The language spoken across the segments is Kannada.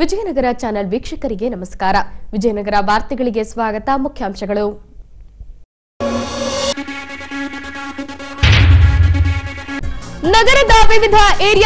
ವಿಜಯನಗರ ಚಾನೆಲ್ ವೀಕ್ಷಕರಿಗೆ ನಮಸ್ಕಾರ ವಿಜಯನಗರ ವಾರ್ತೆಗಳಿಗೆ ಸ್ವಾಗತ ಮುಖ್ಯಾಂಶಗಳು ನಗರದ ವಿವಿಧ ಏರಿಯಾ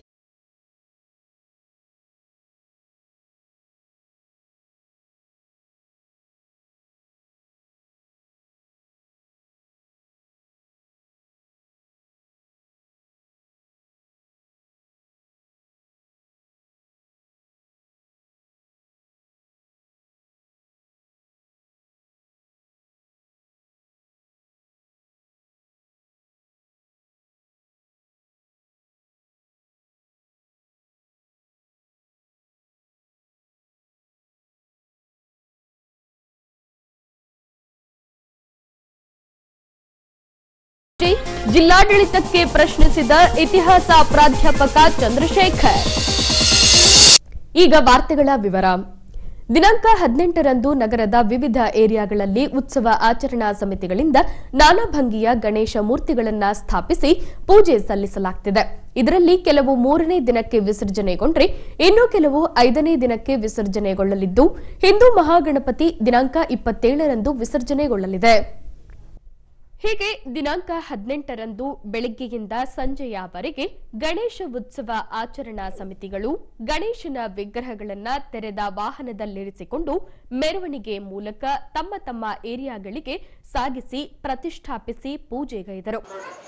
ಜಿಲ್ಲಾಡಳಿತಕ್ಕೆ ಪ್ರಶ್ನಿಸಿದ ಇತಿಹಾಸ ಪ್ರಾಧ್ಯಾಪಕ ಚಂದ್ರಶೇಖರ್ ಈಗ ವಾರ್ತೆಗಳ ವಿವರ ದಿನಾಂಕ ಹದಿನೆಂಟರಂದು ನಗರದ ವಿವಿಧ ಏರಿಯಾಗಳಲ್ಲಿ ಉತ್ಸವ ಆಚರಣಾ ಸಮಿತಿಗಳಿಂದ ನಾನಾ ಭಂಗಿಯ ಗಣೇಶ ಮೂರ್ತಿಗಳನ್ನು ಸ್ಥಾಪಿಸಿ ಪೂಜೆ ಸಲ್ಲಿಸಲಾಗುತ್ತಿದೆ ಇದರಲ್ಲಿ ಕೆಲವು ಮೂರನೇ ದಿನಕ್ಕೆ ವಿಸರ್ಜನೆಗೊಂಡ್ರೆ ಇನ್ನು ಕೆಲವು ಐದನೇ ದಿನಕ್ಕೆ ವಿಸರ್ಜನೆಗೊಳ್ಳಲಿದ್ದು ಹಿಂದೂ ಮಹಾಗಣಪತಿ ದಿನಾಂಕ ಇಪ್ಪತ್ತೇಳರಂದು ವಿಸರ್ಜನೆಗೊಳ್ಳಲಿದೆ ಹೀಗೆ ದಿನಾಂಕ ಹದಿನೆಂಟರಂದು ಬೆಳಗ್ಗೆಯಿಂದ ಸಂಜೆಯವರೆಗೆ ಗಣೇಶ ಉತ್ಸವ ಆಚರಣಾ ಸಮಿತಿಗಳು ಗಣೇಶನ ವಿಗ್ರಹಗಳನ್ನು ತೆರೆದ ವಾಹನದಲ್ಲಿರಿಸಿಕೊಂಡು ಮೆರವಣಿಗೆ ಮೂಲಕ ತಮ್ಮ ತಮ್ಮ ಏರಿಯಾಗಳಿಗೆ ಸಾಗಿಸಿ ಪ್ರತಿಷ್ಠಾಪಿಸಿ ಪೂಜೆಗೈದರು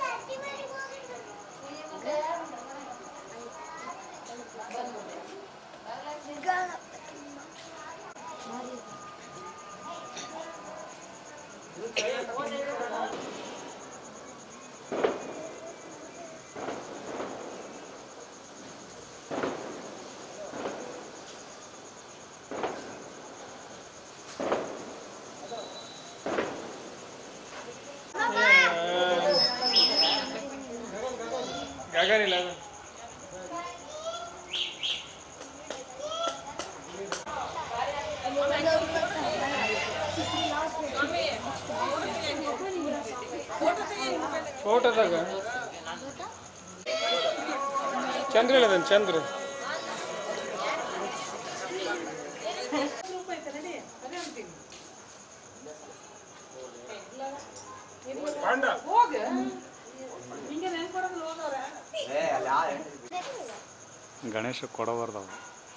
ಗಗನಿಲ್ಲ ಅದು ಫೋಟೋದಾಗ ಚಂದ್ರ ಇಲ್ಲದನ್ ಚಂದ್ರ ಗಣೇಶ ಕೊಡಬಾರ್ದವ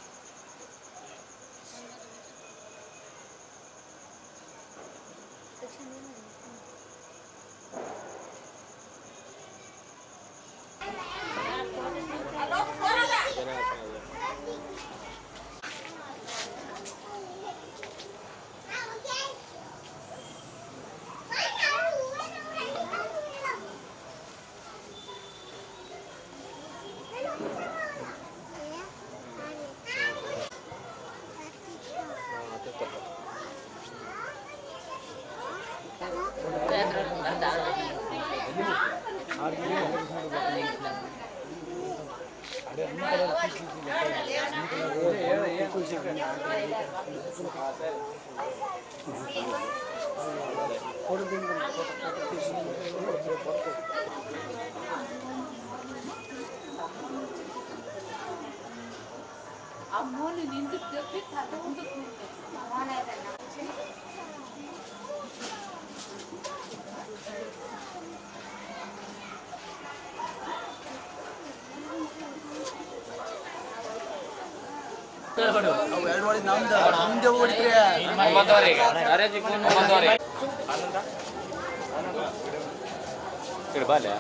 ಇಡ್ಬಾಲೆ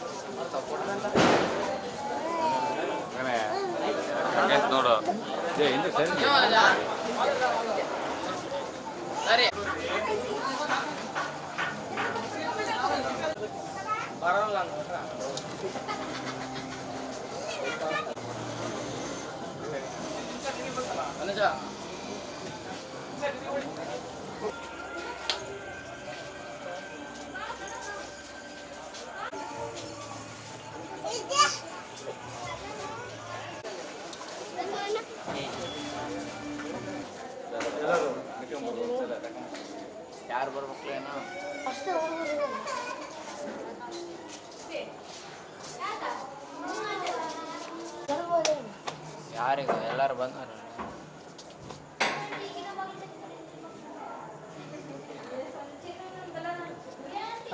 ನೋಡು ಏ ಹಿಂದೆ ಸರಿ ಯಾರು ಬರ್ಬೇಕು ಏನೋ ಯಾರಿಗ ಎಲ್ಲಾರು ಬಂದಾರ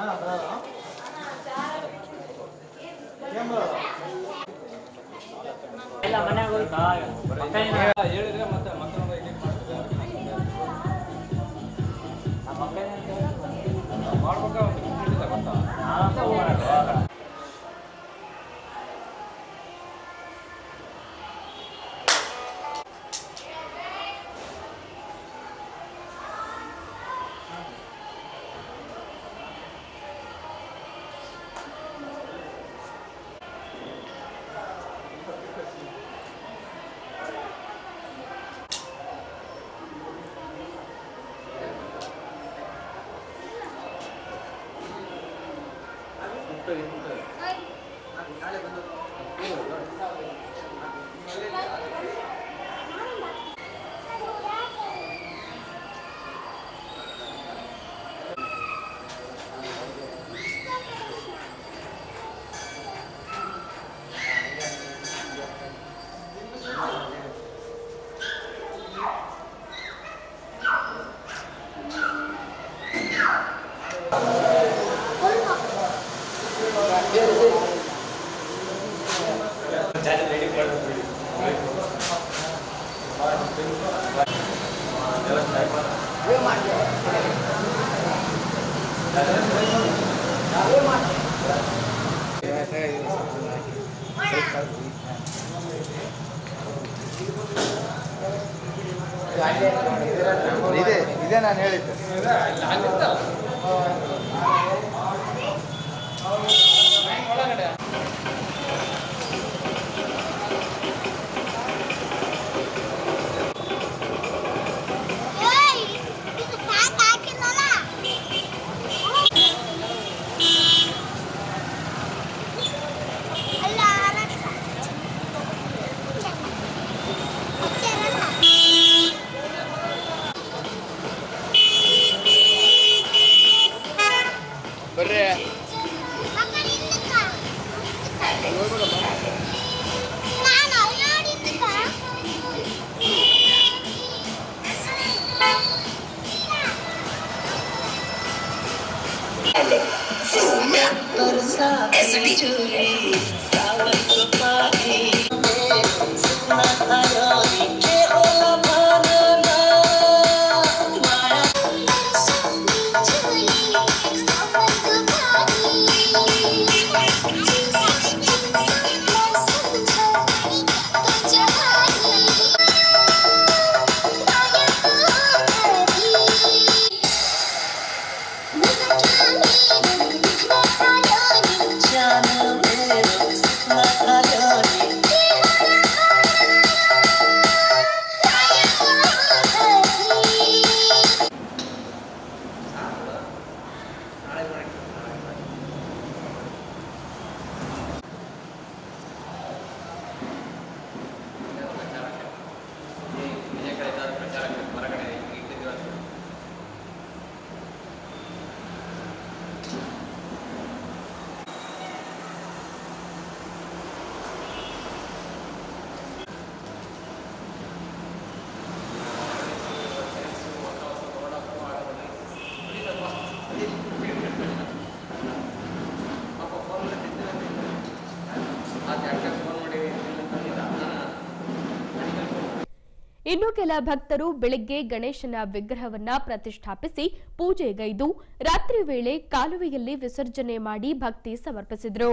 ಇದೆ ಇದೇ ನಾನು ಹೇಳಿದ್ದು ಏಯ್ ಇದು ಪ್ಯಾಕ್ ಹಾಕಿಲ್ಲಲ್ಲ ಅಲ್ಲ ಅರಸ ಅಚ್ಚರಲ್ಲ ಬರ್ರಿ ಅಕ್ಕ ನಿಂತಕ್ಕ ನಾನು ನೋಡಿದ್ದಕ್ಕ ಇನ್ನು ಕೆಲ ಭಕ್ತರು ಬೆಳಗ್ಗೆ ಗಣೇಶನ ವಿಗ್ರಹವನ್ನ ಪ್ರತಿಷ್ಠಾಪಿಸಿ ಪೂಜೆಗೈದು ರಾತ್ರಿ ವೇಳೆ ಕಾಲುವೆಯಲ್ಲಿ ವಿಸರ್ಜನೆ ಮಾಡಿ ಭಕ್ತಿ ಸಮರ್ಪಿಸಿದರು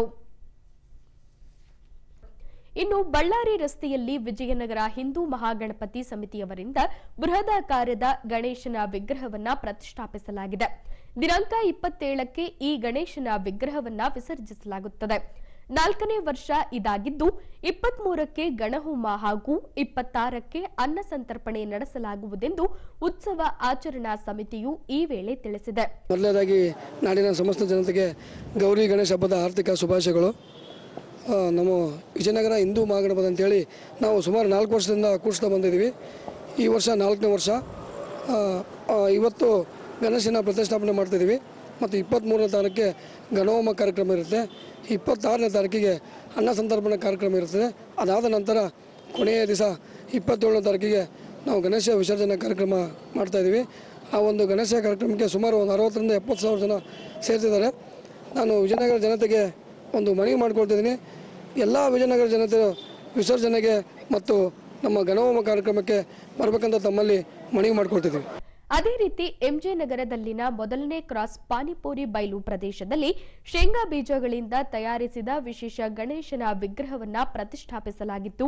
ಇನ್ನು ಬಳ್ಳಾರಿ ರಸ್ತೆಯಲ್ಲಿ ವಿಜಯನಗರ ಹಿಂದೂ ಮಹಾಗಣಪತಿ ಸಮಿತಿಯವರಿಂದ ಬೃಹದಾಕಾರದ ಗಣೇಶನ ವಿಗ್ರಹವನ್ನ ಪ್ರತಿಷ್ಠಾಪಿಸಲಾಗಿದೆ ದಿನಾಂಕ ಇಪ್ಪತ್ತೇಳಕ್ಕೆ ಈ ಗಣೇಶನ ವಿಗ್ರಹವನ್ನ ವಿಸರ್ಜಿಸಲಾಗುತ್ತದೆ ನಾಲ್ಕನೇ ವರ್ಷ ಇದಾಗಿದ್ದು ಇಪ್ಪತ್ಮೂರಕ್ಕೆ ಗಣಹೋಮ ಹಾಗೂ ಇಪ್ಪತ್ತಾರಕ್ಕೆ ಅನ್ನ ಸಂತರ್ಪಣೆ ನಡೆಸಲಾಗುವುದೆಂದು ಉತ್ಸವ ಆಚರಣಾ ಸಮಿತಿಯು ಈ ವೇಳೆ ತಿಳಿಸಿದೆ ಮೊದಲನೇದಾಗಿ ನಾಡಿನ ಸಮಸ್ತ ಜನತೆಗೆ ಗೌರಿ ಗಣೇಶ ಹಬ್ಬದ ಆರ್ಥಿಕ ಶುಭಾಶಯಗಳು ಆ, ನಮ್ಮ ವಿಜಯನಗರ ಹಿಂದೂ ಮಹಾಗಣಪತಿ ಅಂತೇಳಿ ನಾವು ಸುಮಾರು ನಾಲ್ಕು ವರ್ಷದಿಂದ ಕೂಡಿಸ್ತಾ ಬಂದಿದ್ದೀವಿ ಈ ವರ್ಷ ನಾಲ್ಕನೇ ವರ್ಷ ಆ, ಆ, ಇವತ್ತು ಗಣೇಶನ ಪ್ರತಿಷ್ಠಾಪನೆ ಮಾಡ್ತಾಯಿದ್ದೀವಿ ಮತ್ತು ಇಪ್ಪತ್ತ್ಮೂರನೇ ತಾರೀಕಿಗೆ ಗಣಹೋಮ ಕಾರ್ಯಕ್ರಮ ಇರುತ್ತೆ ಇಪ್ಪತ್ತಾರನೇ ತಾರೀಕಿಗೆ ಅನ್ನ ಸಂತರ್ಪಣೆ ಕಾರ್ಯಕ್ರಮ ಇರ್ತದೆ ಅದಾದ ನಂತರ ಕೊನೆಯ ದಿವಸ ಇಪ್ಪತ್ತೇಳನೇ ತಾರೀಕಿಗೆ ನಾವು ಗಣೇಶ ವಿಸರ್ಜನೆ ಕಾರ್ಯಕ್ರಮ ಮಾಡ್ತಾಯಿದ್ದೀವಿ ಆ ಒಂದು ಗಣೇಶ ಕಾರ್ಯಕ್ರಮಕ್ಕೆ ಸುಮಾರು ಒಂದು ಅರವತ್ತರಿಂದ ಎಪ್ಪತ್ತು ಸಾವಿರ ಜನ ಸೇರ್ತಿದ್ದಾರೆ ನಾನು ವಿಜಯನಗರ ಜನತೆಗೆ ಒಂದು ಮನವಿ ಮಾಡ್ಕೊಳ್ತಿದ್ದೀನಿ ಎಲ್ಲ ವಿಜಯನಗರ ಜನತೆ ವಿಸರ್ಜನೆಗೆ ಮತ್ತು ನಮ್ಮ ಗಣಹೋಮ ಕಾರ್ಯಕ್ರಮಕ್ಕೆ ಬರಬೇಕಂತ ತಮ್ಮಲ್ಲಿ ಮನವಿ ಮಾಡ್ಕೊಳ್ತಿದ್ದೀವಿ ಅದೇ ರೀತಿ ಎಂಜೆ ನಗರದಲ್ಲಿನ ಮೊದಲನೇ ಕ್ರಾಸ್ ಪಾನಿಪುರಿ ಬೈಲು ಪ್ರದೇಶದಲ್ಲಿ ಶೇಂಗಾ ಬೀಜಗಳಿಂದ ತಯಾರಿಸಿದ ವಿಶೇಷ ಗಣೇಶನ ವಿಗ್ರಹವನ್ನ ಪ್ರತಿಷ್ಠಾಪಿಸಲಾಗಿತ್ತು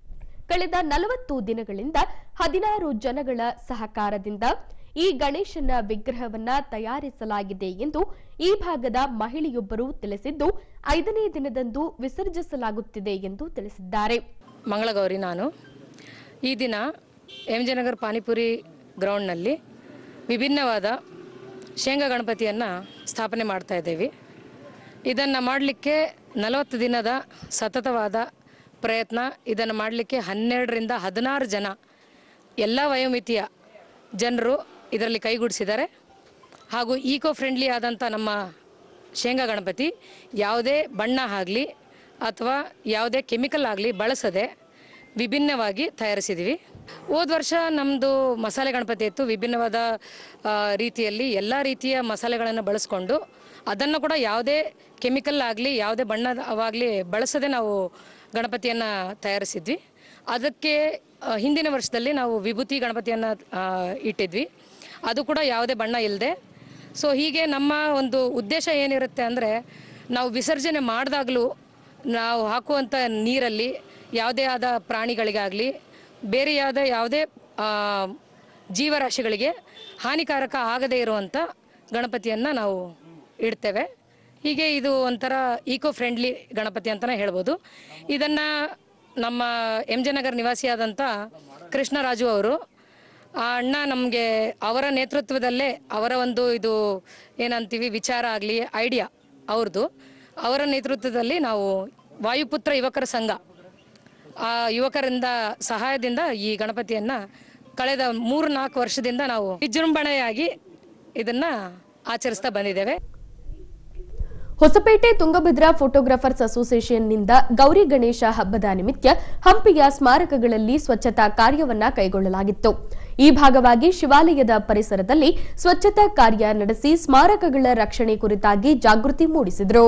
ಕಳೆದ ನಲವತ್ತು ದಿನಗಳಿಂದ ಹದಿನಾರು ಜನಗಳ ಸಹಕಾರದಿಂದ ಈ ಗಣೇಶನ ವಿಗ್ರಹವನ್ನ ತಯಾರಿಸಲಾಗಿದೆ ಎಂದು ಈ ಭಾಗದ ಮಹಿಳೆಯೊಬ್ಬರು ತಿಳಿಸಿದ್ದು ಐದನೇ ದಿನದಂದು ವಿಸರ್ಜಿಸಲಾಗುತ್ತಿದೆ ಎಂದು ತಿಳಿಸಿದ್ದಾರೆ ಮಂಗಳಗೌರಿ ನಾನು ಈ ದಿನ ಎಂ ಜೆ ನಗರ್ ಪಾನಿಪುರಿ ಗ್ರೌಂಡ್ನಲ್ಲಿ ವಿಭಿನ್ನವಾದ ಶೇಂಗಾ ಗಣಪತಿಯನ್ನು ಸ್ಥಾಪನೆ ಮಾಡ್ತಾ ಇದ್ದೇವೆ ಇದನ್ನು ಮಾಡಲಿಕ್ಕೆ ನಲವತ್ತು ದಿನದ ಸತತವಾದ ಪ್ರಯತ್ನ ಇದನ್ನು ಮಾಡಲಿಕ್ಕೆ ಹನ್ನೆರಡರಿಂದ ಹದಿನಾರು ಜನ ಎಲ್ಲ ವಯೋಮಿತಿಯ ಜನರು ಇದರಲ್ಲಿ ಕೈಗೂಡಿಸಿದ್ದಾರೆ ಹಾಗೂ ಈಕೋ ಫ್ರೆಂಡ್ಲಿ ಆದಂಥ ನಮ್ಮ ಶೇಂಗಾ ಗಣಪತಿ ಯಾವುದೇ ಬಣ್ಣ ಆಗಲಿ ಅಥವಾ ಯಾವುದೇ ಕೆಮಿಕಲ್ ಆಗಲಿ ಬಳಸದೆ ವಿಭಿನ್ನವಾಗಿ ತಯಾರಿಸಿದ್ದೀವಿ ಹೋದ ವರ್ಷ ನಮ್ಮದು ಮಸಾಲೆ ಗಣಪತಿ ಇತ್ತು ವಿಭಿನ್ನವಾದ ಆ, ರೀತಿಯಲ್ಲಿ ಎಲ್ಲ ರೀತಿಯ ಮಸಾಲೆಗಳನ್ನು ಬಳಸ್ಕೊಂಡು ಅದನ್ನು ಕೂಡ ಯಾವುದೇ ಕೆಮಿಕಲ್ ಆಗಲಿ ಯಾವುದೇ ಬಣ್ಣವಾಗಲಿ ಬಳಸದೆ ನಾವು ಗಣಪತಿಯನ್ನು ತಯಾರಿಸಿದ್ವಿ ಅದಕ್ಕೆ ಆ, ಹಿಂದಿನ ವರ್ಷದಲ್ಲಿ ನಾವು ವಿಭೂತಿ ಗಣಪತಿಯನ್ನು ಆ, ಇಟ್ಟಿದ್ವಿ ಅದು ಕೂಡ ಯಾವುದೇ ಬಣ್ಣ ಇಲ್ಲದೆ ಸೊ ಹೀಗೆ ನಮ್ಮ ಒಂದು ಉದ್ದೇಶ ಏನಿರುತ್ತೆ ಅಂದರೆ ನಾವು ವಿಸರ್ಜನೆ ಮಾಡಿದಾಗಲೂ ನಾವು ಹಾಕುವಂಥ ನೀರಲ್ಲಿ ಯಾವುದೇ ಆದ ಪ್ರಾಣಿಗಳಿಗಾಗಲಿ ಬೇರೆಯಾದ ಯಾವುದೇ ಆ, ಜೀವರಾಶಿಗಳಿಗೆ ಹಾನಿಕಾರಕ ಆಗದೇ ಇರುವಂಥ ಗಣಪತಿಯನ್ನು ನಾವು ಇಡ್ತೇವೆ ಹೀಗೆ ಇದು ಒಂಥರ ಈಕೋ ಫ್ರೆಂಡ್ಲಿ ಗಣಪತಿ ಅಂತಲೇ ಹೇಳ್ಬೋದು ಇದನ್ನು ನಮ್ಮ ಎಂ ಜೆ ನಗರ್ ನಿವಾಸಿಯಾದಂಥ ಕೃಷ್ಣರಾಜು ಅವರು ಆ ಅಣ್ಣ ನಮಗೆ ಅವರ ನೇತೃತ್ವದಲ್ಲೇ ಅವರ ಒಂದು ಇದು ಏನಂತೀವಿ ವಿಚಾರ ಆಗಲಿ ಐಡಿಯಾ ಅವ್ರದ್ದು ಅವರ ನೇತೃತ್ವದಲ್ಲಿ ನಾವು ವಾಯುಪುತ್ರ ಯುವಕರ ಸಂಘ ಆ ಯುವಕರಿಂದ ಸಹಾಯದಿಂದ ಈ ಗಣಪತಿಯನ್ನ ಕಳೆದ ಮೂರು ನಾಲ್ಕು ವರ್ಷದಿಂದ ನಾವು ವಿಜೃಂಭಣೆಯಾಗಿ ಇದನ್ನ ಆಚರಿಸ್ತಾ ಬಂದಿದ್ದೇವೆ ಹೊಸಪೇಟೆ ತುಂಗಭದ್ರಾ ಫೋಟೋಗ್ರಾಫರ್ಸ್ ಅಸೋಸಿಯೇಷನ್ನಿಂದ ಗೌರಿ ಗಣೇಶ ಹಬ್ಬದ ನಿಮಿತ್ತ ಹಂಪಿಯ ಸ್ಮಾರಕಗಳಲ್ಲಿ ಸ್ವಚ್ಛತಾ ಕಾರ್ಯವನ್ನ ಕೈಗೊಳ್ಳಲಾಗಿತ್ತು ಈ ಭಾಗವಾಗಿ ಶಿವಾಲಯದ ಪರಿಸರದಲ್ಲಿ ಸ್ವಚ್ಛತಾ ಕಾರ್ಯ ನಡೆಸಿ ಸ್ಮಾರಕಗಳ ರಕ್ಷಣೆ ಕುರಿತಾಗಿ ಜಾಗೃತಿ ಮೂಡಿಸಿದರು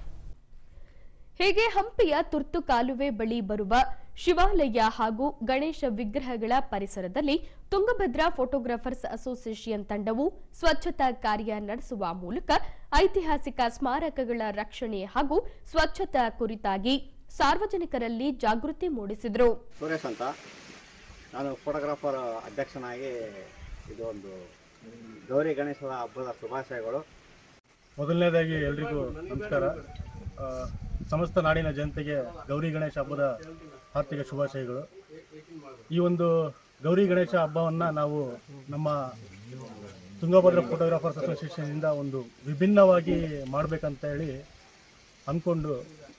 ಹೀಗೆ ಹಂಪಿಯ ತುರ್ತು ಕಾಲುವೆ ಬಳಿ ಬರುವ ಶಿವಾಲಯ ಹಾಗೂ ಗಣೇಶ ವಿಗ್ರಹಗಳ ಪರಿಸರದಲ್ಲಿ ತುಂಗಭದ್ರಾ ಫೋಟೋಗ್ರಾಫರ್ಸ್ ಅಸೋಸಿಯೇಷನ್ ತಂಡವು ಸ್ವಚ್ಛತಾ ಕಾರ್ಯ ನಡೆಸುವ ಮೂಲಕ ಐತಿಹಾಸಿಕ ಸ್ಮಾರಕಗಳ ರಕ್ಷಣೆ ಹಾಗೂ ಸ್ವಚ್ಛತಾ ಕುರಿತಾಗಿ ಸಾರ್ವಜನಿಕರಲ್ಲಿ ಜಾಗೃತಿ ಮೂಡಿಸಿದರು ಸುರೇಶ್ ಅಂತ ನಾನು ಫೋಟೋಗ್ರಾಫರ್ ಅಧ್ಯಕ್ಷನಾಗಿ ಇದು ಒಂದು ಗೌರಿ ಗಣೇಶದ ಹಬ್ಬದ ಶುಭಾಶಯಗಳು ಮೊದಲನೇದಾಗಿ ಎಲ್ರಿಗೂ ನಮಸ್ಕಾರ ಆ, ಸಮಸ್ತ ನಾಡಿನ ಜನತೆಗೆ ಗೌರಿ ಗಣೇಶ ಹಬ್ಬದ ಆರ್ಥಿಕ ಶುಭಾಶಯಗಳು ಈ ಒಂದು ಗೌರಿ ಗಣೇಶ ಹಬ್ಬವನ್ನು ನಾವು ನಮ್ಮ ತುಂಗಭದ್ರಾ ಫೋಟೋಗ್ರಾಫರ್ಸ್ ಅಸೋಸಿಯೇಷನಿಂದ ಒಂದು ವಿಭಿನ್ನವಾಗಿ ಮಾಡಬೇಕಂತ ಹೇಳಿ ಅಂದ್ಕೊಂಡು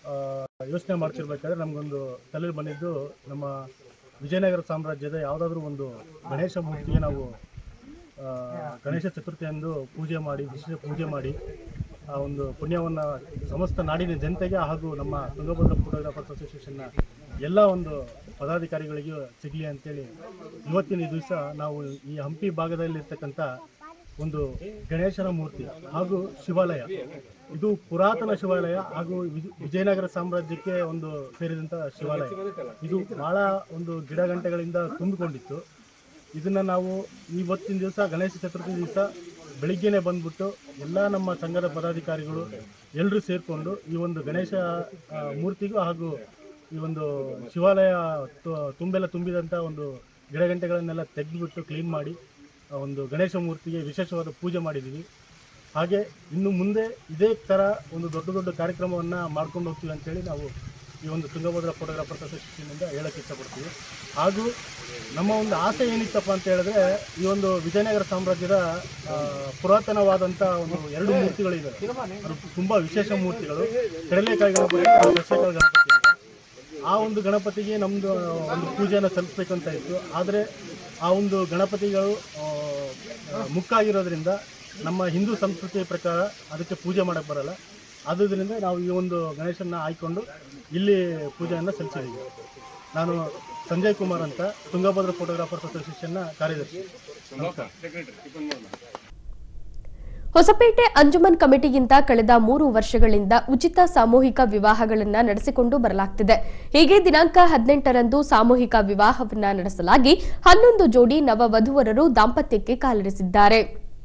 ಯೋಚನೆ ಮಾಡ್ತಿರ್ಬೇಕಾದ್ರೆ ನಮಗೊಂದು ತಲೆಯಲ್ಲಿ ಬಂದಿದ್ದು ನಮ್ಮ ವಿಜಯನಗರ ಸಾಮ್ರಾಜ್ಯದ ಯಾವುದಾದ್ರೂ ಒಂದು ಗಣೇಶ ಮೂರ್ತಿಗೆ ನಾವು ಆ, ಗಣೇಶ ಚತುರ್ಥಿಯಂದು ಪೂಜೆ ಮಾಡಿ ವಿಶೇಷ ಪೂಜೆ ಮಾಡಿ ಆ ಒಂದು ಪುಣ್ಯವನ್ನು ಸಮಸ್ತ ನಾಡಿನ ಜನತೆಗೆ ಹಾಗೂ ನಮ್ಮ ತುಂಗಭದ್ರಾ ಫೋಟೋಗ್ರಾಫರ್ಸ್ ಅಸೋಸಿಯೇಷನ್ನ ಎಲ್ಲ ಒಂದು ಪದಾಧಿಕಾರಿಗಳಿಗೂ ಸಿಗಲಿ ಅಂತೇಳಿ ಇವತ್ತಿನ ಈ ದಿವಸ ನಾವು ಈ ಹಂಪಿ ಭಾಗದಲ್ಲಿರ್ತಕ್ಕಂಥ ಒಂದು ಗಣೇಶನ ಮೂರ್ತಿ ಹಾಗೂ ಶಿವಾಲಯ ಇದು ಪುರಾತನ ಶಿವಾಲಯ ಹಾಗೂ ವಿಜ- ವಿಜಯನಗರ ಸಾಮ್ರಾಜ್ಯಕ್ಕೆ ಒಂದು ಸೇರಿದಂಥ ಶಿವಾಲಯ ಇದು ಬಹಳ ಒಂದು ಗಿಡ ಗಂಟೆಗಳಿಂದ ತುಂಬಿಕೊಂಡಿತ್ತು ಇದನ್ನ ನಾವು ಇವತ್ತಿನ ದಿವಸ ಗಣೇಶ ಚತುರ್ಥಿ ದಿವಸ ಬೆಳಿಗ್ಗೆನೆ ಬಂದ್ಬಿಟ್ಟು ಎಲ್ಲ ನಮ್ಮ ಸಂಘದ ಪದಾಧಿಕಾರಿಗಳು ಎಲ್ಲರೂ ಸೇರಿಕೊಂಡು ಈ ಒಂದು ಗಣೇಶ ಆ, ಮೂರ್ತಿಗೂ ಹಾಗೂ ಈ ಒಂದು ಶಿವಾಲಯ ತು- ತುಂಬೆಲ್ಲ ತುಂಬಿದಂಥ ಒಂದು ಗಿಡಗಂಟೆಗಳನ್ನೆಲ್ಲ ತೆಗೆದುಬಿಟ್ಟು ಕ್ಲೀನ್ ಮಾಡಿ ಆ ಒಂದು ಗಣೇಶ ಮೂರ್ತಿಗೆ ವಿಶೇಷವಾದ ಪೂಜೆ ಮಾಡಿದ್ದೀವಿ ಹಾಗೆ ಇನ್ನು ಮುಂದೆ ಇದೇ ಥರ ಒಂದು ದೊಡ್ಡ ದೊಡ್ಡ ಕಾರ್ಯಕ್ರಮವನ್ನು ಮಾಡ್ಕೊಂಡು ಹೋಗ್ತೀವಿ ಅಂತೇಳಿ ನಾವು ಈ ಒಂದು ತುಂಗಭದ್ರಾ ಫೋಟೋಗ್ರಾಫರ್ಸ್ ಅಸೋಸಿಯೇಷನಿಂದ ಹೇಳಕ್ಕೆ ಇಷ್ಟಪಡ್ತೀವಿ ಹಾಗೂ ನಮ್ಮ ಒಂದು ಆಸೆ ಏನಿತ್ತಪ್ಪ ಅಂತ ಹೇಳಿದ್ರೆ ಈ ಒಂದು ವಿಜಯನಗರ ಸಾಮ್ರಾಜ್ಯದ ಆ, ಪುರಾತನವಾದಂಥ ಒಂದು ಎರಡು ಮೂರ್ತಿಗಳಿದೆ ಅದು ತುಂಬ ವಿಶೇಷ ಮೂರ್ತಿಗಳು ಕಡಲೆಕಾಯಿ ಗಣಪತಿ ಹಾಗೂ ಸಸ್ಯಕಾಯಿ ಗಣಪತಿ ಅಂತ ಆ ಒಂದು ಗಣಪತಿಗೆ ನಮ್ಮದು ಒಂದು ಪೂಜೆಯನ್ನು ಸಲ್ಲಿಸ್ಬೇಕಂತ ಇತ್ತು ಆದರೆ ಆ ಒಂದು ಗಣಪತಿಗಳು ಆ, ಆ, ಮುಕ್ಕಾಗಿರೋದ್ರಿಂದ ನಮ್ಮ ಹಿಂದೂ ಸಂಸ್ಕೃತಿಯ ಪ್ರಕಾರ ಅದಕ್ಕೆ ಪೂಜೆ ಮಾಡೋಕ್ಕೆ ಬರಲ್ಲ ಆದುದರಿಂದ ನಾವು ಈ ಒಂದು ಗಣೇಶನ ಆಯ್ಕೊಂಡು ಇಲ್ಲಿ ಪೂಜೆಯನ್ನು ಸಲ್ಲಿಸಿದ್ದೀವಿ ನಾನು ಸಂಜಯ್ ಕುಮಾರ್ ಅಂತ ತುಂಗಭದ್ರಾ ಫೋಟೋಗ್ರಾಫರ್ಸ್ ಅಸೋಸಿಯೇಷನ್ನ ಕಾರ್ಯದರ್ಶಿ ಹೊಸಪೇಟೆ ಅಂಜುಮನ್ ಕಮಿಟಿಯಿಂದ ಕಳೆದ ಮೂರು ವರ್ಷಗಳಿಂದ ಉಚಿತ ಸಾಮೂಹಿಕ ವಿವಾಹಗಳನ್ನು ನಡೆಸಿಕೊಂಡು ಬರಲಾಗ್ತಿದೆ ಹೀಗೆ ದಿನಾಂಕ ಹದಿನೆಂಟರಂದು ಸಾಮೂಹಿಕ ವಿವಾಹವನ್ನ ನಡೆಸಲಾಗಿ ಹನ್ನೊಂದು ಜೋಡಿ ನವವಧುವರರು ದಾಂಪತ್ಯಕ್ಕೆ ಕಾಲಿರಿಸಿದ್ದಾರೆ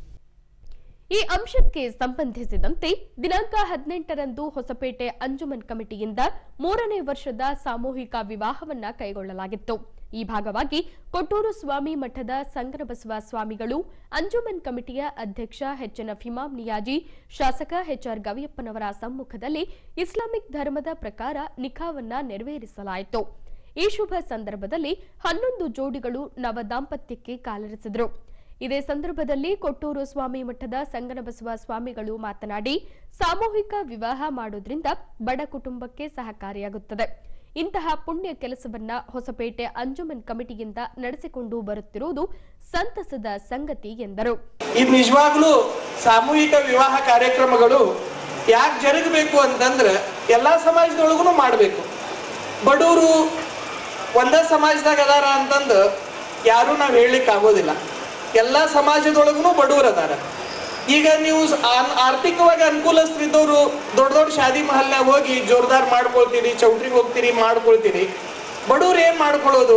ಈ ಅಂಶಕ್ಕೆ ಸಂಬಂಧಿಸಿದಂತೆ ದಿನಾಂಕ ಹದಿನೆಂಟರಂದು ಹೊಸಪೇಟೆ ಅಂಜುಮನ್ ಕಮಿಟಿಯಿಂದ ಮೂರನೇ ವರ್ಷದ ಸಾಮೂಹಿಕ ವಿವಾಹವನ್ನ ಕೈಗೊಳ್ಳಲಾಗಿತ್ತು ಈ ಭಾಗವಾಗಿ ಕೊಟ್ಟೂರು ಸ್ವಾಮಿ ಮಠದ ಸಂಗನಬಸವ ಸ್ವಾಮಿಗಳು ಅಂಜುಮನ್ ಕಮಿಟಿಯ ಅಧ್ಯಕ್ಷ ಎಚ್ಎನ್ಎಫ್ ಇಮಾಂ ನಿಯಾಜಿ ಶಾಸಕ ಎಚ್ಆರ್ ಗವಿಯಪ್ಪನವರ ಸಮ್ಮುಖದಲ್ಲಿ ಇಸ್ಲಾಮಿಕ್ ಧರ್ಮದ ಪ್ರಕಾರ ನಿಖಾವನ್ನ ನೆರವೇರಿಸಲಾಯಿತು ಈ ಶುಭ ಸಂದರ್ಭದಲ್ಲಿ ಹನ್ನೊಂದು ಜೋಡಿಗಳು ನವ ದಾಂಪತ್ಯಕ್ಕೆ ಕಾಲಿರಿಸಿದರು ಇದೇ ಸಂದರ್ಭದಲ್ಲಿ ಕೊಟ್ಟೂರು ಸ್ವಾಮಿ ಮಠದ ಸಂಗನಬಸವ ಸ್ವಾಮಿಗಳು ಮಾತನಾಡಿ ಸಾಮೂಹಿಕ ವಿವಾಹ ಮಾಡೋದ್ರಿಂದ ಬಡ ಕುಟುಂಬಕ್ಕೆ ಸಹಕಾರಿಯಾಗುತ್ತದೆ ಇಂತಹ ಪುಣ್ಯ ಕೆಲಸವನ್ನ ಹೊಸಪೇಟೆ ಅಂಜುಮನ್ ಕಮಿಟಿಯಿಂದ ನಡೆಸಿಕೊಂಡು ಬರುತ್ತಿರುವುದು ಸಂತಸದ ಸಂಗತಿ ಎಂದರು ಇದು ನಿಜವಾಗ್ಲೂ ಸಾಮೂಹಿಕ ವಿವಾಹ ಕಾರ್ಯಕ್ರಮಗಳು ಯಾಕೆ ಜರುಗಬೇಕು ಅಂತಂದ್ರೆ ಎಲ್ಲಾ ಸಮಾಜದೊಳಗೂ ಮಾಡಬೇಕು ಬಡವರು ಒಂದೇ ಸಮಾಜದಾಗ ಅದಾರ ಅಂತಂದು ಯಾರು ನಾವು ಹೇಳಲಿಕ್ಕೆ ಆಗೋದಿಲ್ಲ ಎಲ್ಲ ಸಮಾಜದೊಳಗೂ ಬಡವರು ಅದಾರ ಈಗ ನೀವು ಸ- ಆನ್- ಆರ್ಥಿಕವಾಗಿ ಅನುಕೂಲಸ್ಥರಿದ್ದವರು ದೊಡ್ಡ ದೊಡ್ಡ ಶಾದಿ ಮಹಲ್ನಾಗ ಹೋಗಿ ಜೋರ್ದಾರ್ ಮಾಡ್ಕೊಳ್ತೀರಿ ಚೌಟ್ರಿಗೆ ಹೋಗ್ತೀರಿ ಮಾಡ್ಕೊಳ್ತೀರಿ ಬಡವ್ರು ಏನ್ ಮಾಡ್ಕೊಳ್ಳೋದು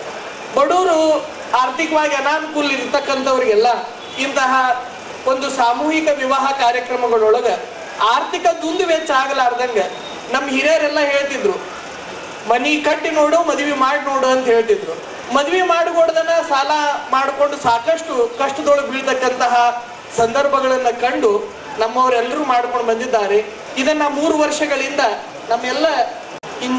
ಬಡವರು ಆರ್ಥಿಕವಾಗಿ ಅನಾನುಕೂಲ ಇರ್ತಕ್ಕಂಥವ್ರಿಗೆಲ್ಲ ಇಂತಹ ಒಂದು ಸಾಮೂಹಿಕ ವಿವಾಹ ಕಾರ್ಯಕ್ರಮಗಳೊಳಗ ಆರ್ಥಿಕ ದುಂದು ವೆಚ್ಚ ಆಗಲಾರ್ದಂಗ ನಮ್ಮ ಹಿರಿಯರೆಲ್ಲ ಹೇಳ್ತಿದ್ರು ಮನಿ ಕಟ್ಟಿ ನೋಡು ಮದುವೆ ಮಾಡಿ ನೋಡು ಅಂತ ಹೇಳ್ತಿದ್ರು ಮದುವೆ ಮಾಡಿಕೊಡ್ದನ ಸಾಲ ಮಾಡಿಕೊಂಡು ಸಾಕಷ್ಟು ಕಷ್ಟದೊಳಗೆ ಬೀಳ್ತಕ್ಕಂತಹ ಸಂದರ್ಭಗಳನ್ನ ಕಂಡು ನಮ್ಮವರೆಲ್ಲರೂ ಮಾಡ್ಕೊಂಡು ಬಂದಿದ್ದಾರೆ ಇದನ್ನ ಮೂರು ವರ್ಷಗಳಿಂದ ನಮ್ಮೆಲ್ಲ ಇನ್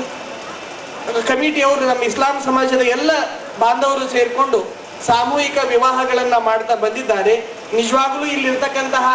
ಕಮಿಟಿಯವರು ನಮ್ಮ ಇಸ್ಲಾಂ ಸಮಾಜದ ಎಲ್ಲ ಬಾಂಧವರು ಸೇರ್ಕೊಂಡು ಸಾಮೂಹಿಕ ವಿವಾಹಗಳನ್ನ ಮಾಡ್ತಾ ಬಂದಿದ್ದಾರೆ ನಿಜವಾಗ್ಲೂ ಇಲ್ಲಿರ್ತಕ್ಕಂತಹ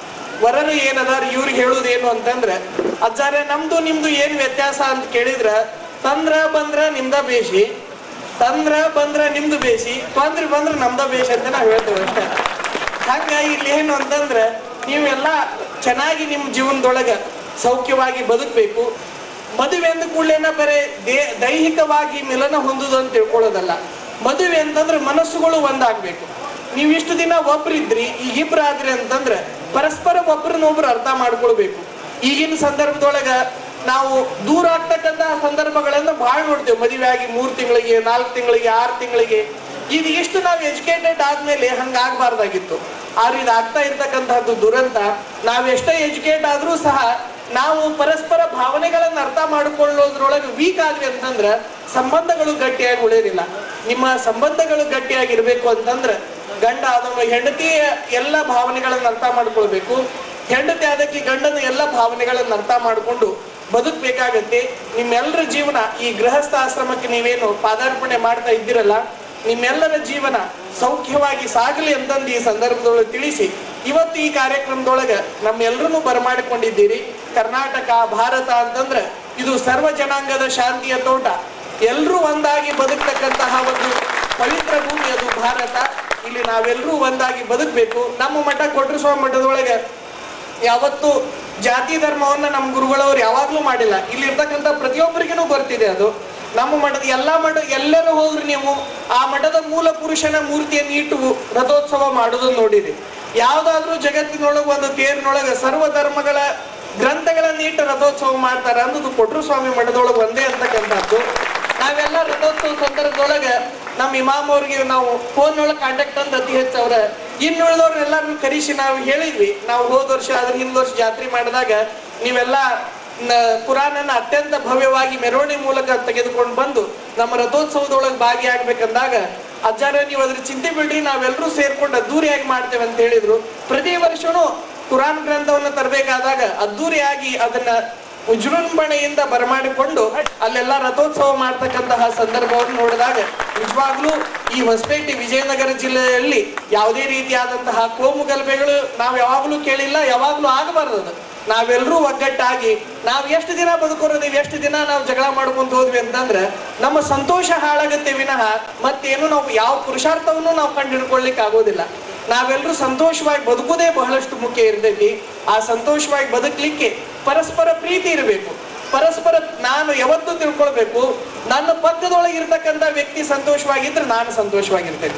ವರರು ಏನದಾರ ಇವ್ರಿಗೆ ಹೇಳುವುದೇನು ಅಂತಂದ್ರೆ ಅಜ್ಜಾರೆ ನಮ್ದು ನಿಮ್ದು ಏನ್ ವ್ಯತ್ಯಾಸ ಅಂತ ಕೇಳಿದ್ರ ತಂದ್ರ ಬಂದ್ರ ನಿಮ್ದ ಬೇಸಿ ತಂದ್ರ ಬಂದ್ರ ನಿಮ್ದು ಬೇಸಿ ತೊಂದ್ರೆ ಬಂದ್ರ ನಮ್ದ ಬೇಸಿ ಅಂತ ನಾವ್ ಹೇಳ್ತೇವೆ ಅಷ್ಟೇ ಹಂಗ ಇಲ್ಲಿ ಏನು ಅಂತಂದ್ರೆ ನೀವೆಲ್ಲ ಚೆನ್ನಾಗಿ ನಿಮ್ಮ ಜೀವನದೊಳಗ ಸೌಖ್ಯವಾಗಿ ಬದುಕಬೇಕು ಮದುವೆ ಅಂದ ಕೂಡಲೇನ ಬರೇ ದೇ ದೈಹಿಕವಾಗಿ ಮಿಲನ ಹೊಂದುದು ಅಂತ ತಿಳ್ಕೊಳ್ಳೋದಲ್ಲ ಮದುವೆ ಅಂತಂದ್ರೆ ಮನಸ್ಸುಗಳು ಒಂದಾಗ್ಬೇಕು ನೀವು ಇಷ್ಟು ದಿನ ಒಬ್ರಿದ್ರಿ ಈಗ ಇಬ್ರಾದ್ರಿ ಅಂತಂದ್ರೆ ಪರಸ್ಪರ ಒಬ್ರನ್ನೊಬ್ರು ಅರ್ಥ ಮಾಡ್ಕೊಳ್ಬೇಕು ಈಗಿನ ಸಂದರ್ಭದೊಳಗ ನಾವು ದೂರ ಆಗ್ತಕ್ಕಂತಹ ಸಂದರ್ಭಗಳನ್ನ ಬಹಳ ನೋಡ್ತೇವೆ ಮದುವೆ ಆಗಿ ಮೂರ್ ತಿಂಗಳಿಗೆ ನಾಲ್ಕು ತಿಂಗಳಿಗೆ ಆರು ತಿಂಗಳಿಗೆ ಇದು ಎಷ್ಟು ನಾವು ಎಜುಕೇಟೆಡ್ ಆದ್ಮೇಲೆ ಹಂಗಾಗ್ಬಾರ್ದಾಗಿತ್ತು ಆದ್ರೆ ಇದು ಆಗ್ತಾ ಇರ್ತಕ್ಕಂತಹದ್ದು ದುರಂತ ನಾವ್ ಎಷ್ಟೇ ಎಜುಕೇಟ್ ಆದ್ರೂ ಸಹ ನಾವು ಪರಸ್ಪರ ಭಾವನೆಗಳನ್ನ ಅರ್ಥ ಮಾಡಿಕೊಳ್ಳೋದ್ರೊಳಗೆ ವೀಕ್ ಆದ್ವಿ ಅಂತಂದ್ರ ಸಂಬಂಧಗಳು ಗಟ್ಟಿಯಾಗಿ ಉಳಿಯೋದಿಲ್ಲ ನಿಮ್ಮ ಸಂಬಂಧಗಳು ಗಟ್ಟಿಯಾಗಿರ್ಬೇಕು ಅಂತಂದ್ರ ಗಂಡ ಆದವ ಹೆಂಡತಿಯ ಎಲ್ಲ ಭಾವನೆಗಳನ್ನ ಅರ್ಥ ಮಾಡ್ಕೊಳ್ಬೇಕು ಹೆಂಡತಿ ಆದಕ್ಕೆ ಗಂಡನ ಎಲ್ಲ ಭಾವನೆಗಳನ್ನ ಅರ್ಥ ಮಾಡಿಕೊಂಡು ಬದುಕಬೇಕಾಗತ್ತೆ ನಿಮ್ಮೆಲ್ಲರ ಜೀವನ ಈ ಗೃಹಸ್ಥ ಆಶ್ರಮಕ್ಕೆ ನೀವೇನು ಪಾದಾರ್ಪಣೆ ಮಾಡ್ತಾ ಇದ್ದೀರಲ್ಲ ನಿಮ್ಮೆಲ್ಲರ ಜೀವನ ಸೌಖ್ಯವಾಗಿ ಸಾಗಲಿ ಅಂತಂದು ಈ ಸಂದರ್ಭದೊಳಗೆ ತಿಳಿಸಿ ಇವತ್ತು ಈ ಕಾರ್ಯಕ್ರಮದೊಳಗೆ ನಮ್ಮೆಲ್ಲರನ್ನೂ ಬರಮಾಡಿಕೊಂಡಿದ್ದೀರಿ ಕರ್ನಾಟಕ ಭಾರತ ಅಂತಂದ್ರೆ ಇದು ಸರ್ವ ಜನಾಂಗದ ಶಾಂತಿಯ ತೋಟ ಎಲ್ಲರೂ ಒಂದಾಗಿ ಬದುಕ್ತಕ್ಕಂತಹ ಒಂದು ಪವಿತ್ರ ಭೂಮಿ ಅದು ಭಾರತ ಇಲ್ಲಿ ನಾವೆಲ್ಲರೂ ಒಂದಾಗಿ ಬದುಕಬೇಕು ನಮ್ಮ ಮಠ ಕೊಟ್ರಸ್ವಾಮಿ ಮಠದೊಳಗೆ ಯಾವತ್ತು ಜಾತಿ ಧರ್ಮವನ್ನ ನಮ್ಮ ಗುರುಗಳವರು ಯಾವಾಗ್ಲೂ ಮಾಡಿಲ್ಲ ಇಲ್ಲಿ ಇರ್ತಕ್ಕಂಥ ಪ್ರತಿಯೊಬ್ಬರಿಗೂ ಬರ್ತಿದೆ ಅದು ನಮ್ಮ ಮಠದ ಎಲ್ಲಾ ಮಠ ಎಲ್ಲರೂ ಹೋದ್ರು ನೀವು ಆ ಮಠದ ಮೂಲ ಪುರುಷನ ಮೂರ್ತಿಯನ್ನು ಇಟ್ಟು ರಥೋತ್ಸವ ಮಾಡೋದನ್ನ ನೋಡಿರಿ ಯಾವ್ದಾದ್ರೂ ಜಗತ್ತಿನೊಳಗೆ ಒಂದು ತೇರಿನೊಳಗೆ ಸರ್ವ ಧರ್ಮಗಳ ಗ್ರಂಥಗಳನ್ನ ಇಟ್ಟು ರಥೋತ್ಸವ ಮಾಡ್ತಾರೆ ಅನ್ನೋದು ಕೊಟ್ರು ಸ್ವಾಮಿ ಮಠದೊಳಗೆ ಒಂದೇ ಅಂತಕ್ಕಂಥದ್ದು ನಾವೆಲ್ಲ ರಥೋತ್ಸವ ಸಂದರ್ಭದೊಳಗೆ ನಮ್ಮ ಇಮಾಮ್ ಅವ್ರಿಗೆ ನಾವು ಫೋನ್ ಒಳಗೆ ಕಾಂಟ್ಯಾಕ್ಟ್ ಅಂದ್ ಅತಿ ಹೆಚ್ಚು ಅವ್ರ ಇನ್ನುಳಿದವ್ರನ್ನೆಲ್ಲರನ್ನು ಕರೆಸಿ ನಾವು ಹೇಳಿದ್ವಿ ನಾವು ಹೋದ ವರ್ಷ ಅದ್ರ ಹಿಂದ್ ವರ್ಷ ಜಾತ್ರೆ ಮಾಡಿದಾಗ ನೀವೆಲ್ಲ ನ- ಕುರಾನನ್ನ ಅತ್ಯಂತ ಭವ್ಯವಾಗಿ ಮೆರವಣಿಗೆ ಮೂಲಕ ತೆಗೆದುಕೊಂಡು ಬಂದು ನಮ್ಮ ರಥೋತ್ಸವದೊಳಗೆ ಭಾಗಿಯಾಗ್ಬೇಕಂದಾಗ ಅಜ್ಜಾರ ನೀವು ಅದ್ರ ಚಿಂತೆ ಬಿಡ್ರಿ ನಾವೆಲ್ಲರೂ ಸೇರ್ಕೊಂಡು ಅದ್ದೂರಿಯಾಗಿ ಮಾಡ್ತೇವೆ ಅಂತ ಹೇಳಿದ್ರು ಪ್ರತಿ ವರ್ಷನೂ ಕುರಾನ್ ಗ್ರಂಥವನ್ನ ತರಬೇಕಾದಾಗ ಅದ್ದೂರಿಯಾಗಿ ಅದನ್ನ ವಿಜೃಂಭಣೆಯಿಂದ ಬರಮಾಡಿಕೊಂಡು ಅಲ್ಲೆಲ್ಲ ರಥೋತ್ಸವ ಮಾಡ್ತಕ್ಕಂತಹ ಸಂದರ್ಭವನ್ನು ನೋಡಿದಾಗ ನಿಜವಾಗ್ಲೂ ಈ ಹೊಸಪೇಟೆ ವಿಜಯನಗರ ಜಿಲ್ಲೆಯಲ್ಲಿ ಯಾವುದೇ ರೀತಿಯಾದಂತಹ ಕೋಮು ಗಲಭೆಗಳು ನಾವು ಯಾವಾಗ್ಲೂ ಕೇಳಿಲ್ಲ ಯಾವಾಗ್ಲೂ ಆಗಬಾರ್ದು ಅದು. ನಾವೆಲ್ಲರೂ ಒಗ್ಗಟ್ಟಾಗಿ ನಾವು ಎಷ್ಟು ದಿನ ಬದುಕೋರು ನೀವು ಎಷ್ಟು ದಿನ ನಾವು ಜಗಳ ಮಾಡ್ಕೊಂತ ಹೋದ್ವಿ ಅಂತಂದ್ರೆ ನಮ್ಮ ಸಂತೋಷ ಹಾಳಾಗತ್ತೆ ವಿನಃ ಮತ್ತೇನು ನಾವು ಯಾವ ಪುರುಷಾರ್ಥವನ್ನು ನಾವು ಕಂಡು ಹಿಡ್ಕೊಳ್ಲಿಕ್ಕೆ ಆಗೋದಿಲ್ಲ ನಾವೆಲ್ಲರೂ ಸಂತೋಷವಾಗಿ ಬದುಕುವುದೇ ಬಹಳಷ್ಟು ಮುಖ್ಯ ಇರ್ತೈತಿ ಆ ಸಂತೋಷವಾಗಿ ಬದುಕಲಿಕ್ಕೆ ಪರಸ್ಪರ ಪ್ರೀತಿ ಇರಬೇಕು ಪರಸ್ಪರ ನಾನು ಯಾವತ್ತೂ ತಿಳ್ಕೊಳ್ಬೇಕು ನನ್ನ ಪಕ್ಕದೊಳಗೆ ಇರ್ತಕ್ಕಂಥ ವ್ಯಕ್ತಿ ಸಂತೋಷವಾಗಿದ್ರೆ ನಾನು ಸಂತೋಷವಾಗಿರ್ತೇನೆ